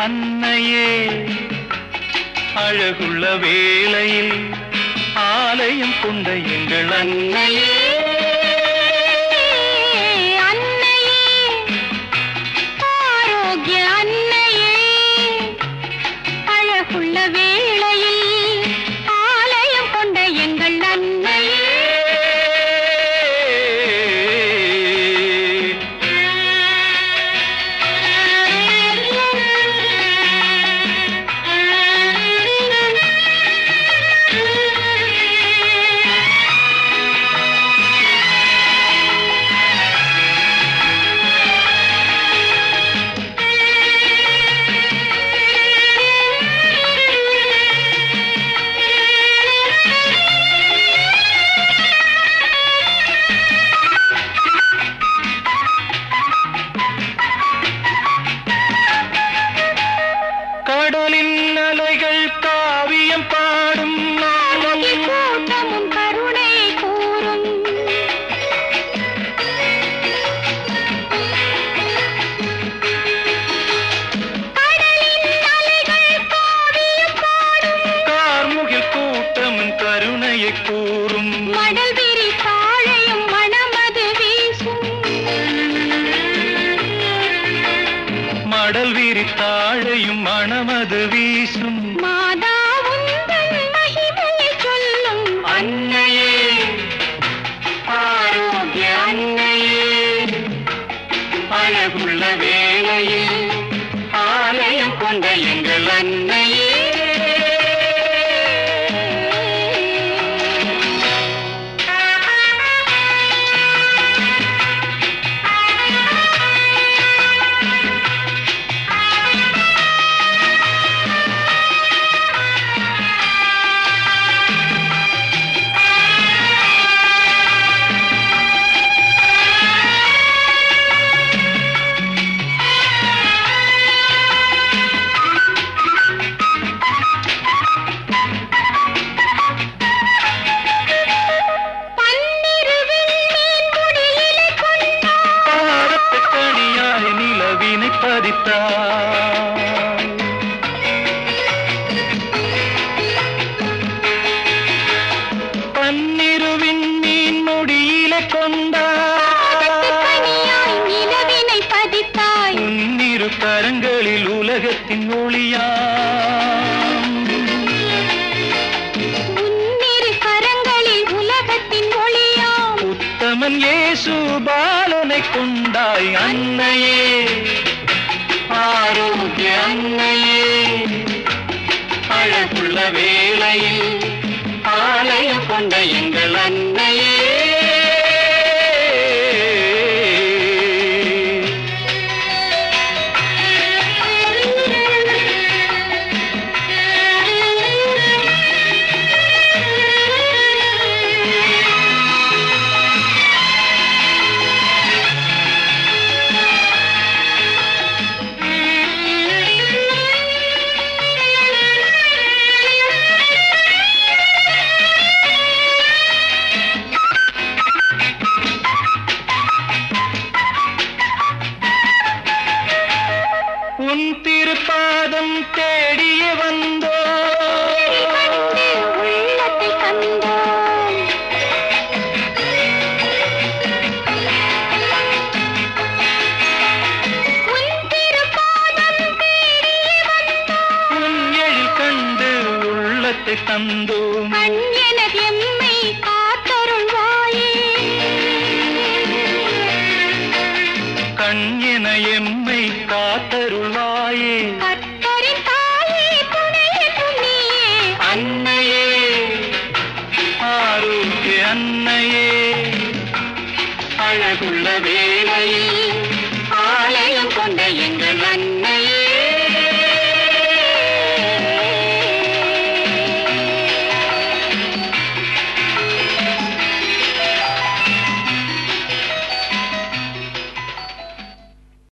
அன்னையே அழகுள்ள வேளையில் ஆலயம் கொண்ட எங்கள் அன்னையே அன்னையே ஆரோக்கிய அன்னையே அழகுள்ள வேளையில் ஆலயம் கொண்ட எங்கள் அன்னையே கடலின் அலைகள் காவியம் பாடும் காலையில் கூட்டமும் கருணை கூறும் கடலின் அலைகள் காவியம் பாடும் கார்முகில் கூட்டமும் கருணையை கூறும் மடல் விரி தாழையும் மணமது வீசும் மடல் விரித்தாழையும் மணமது வீசும் மாதா உந்தன் மகிமையை சொல்லும் அன்னையே ஆரோக்கிய அன்னையே அழகுள்ள வேளையில் ஆலயம் கொண்ட எங்கள் அன்னையே பன்னிரு விண்மீன் முடியிலே கொண்டார் பாரத்த கனியாய் நிலவினை பதித்தாய் பன்னிருவின் மீன் முடியிலே கொண்டாய் கனியாய் நிலவினை பதித்தாய் உன்னிரு கரங்களில் உலகத்தின் ஒளியா உன்னிரு கரங்களில் உலகத்தின் ஒளியாம் உத்தமன் இயேசு பாலனை கொண்டாய் அன்னையே ஆரோக்கிய அன்னையே அழகுள்ள வேளையில் ஆலயம் கொண்ட எங்கள் அன்னையே உன் திருப்பாதம் தேடிய வந்தோ கண்டு உள்ளத்தை கண்டோம் உன் திருப்பாதம் தேடியே வந்தோம் உன் எழில் கண்டு உள்ளத்தை தந்தோம் கண் எனது எம்மை காத்தருள்வாயே கண் என எம்மை காத்தருள்வாயே கர்த்தரின் தாயே துணை என்றும் நீயே அன்னையே ஆரோக்கிய அன்னையே அழகுள்ள வேளையில்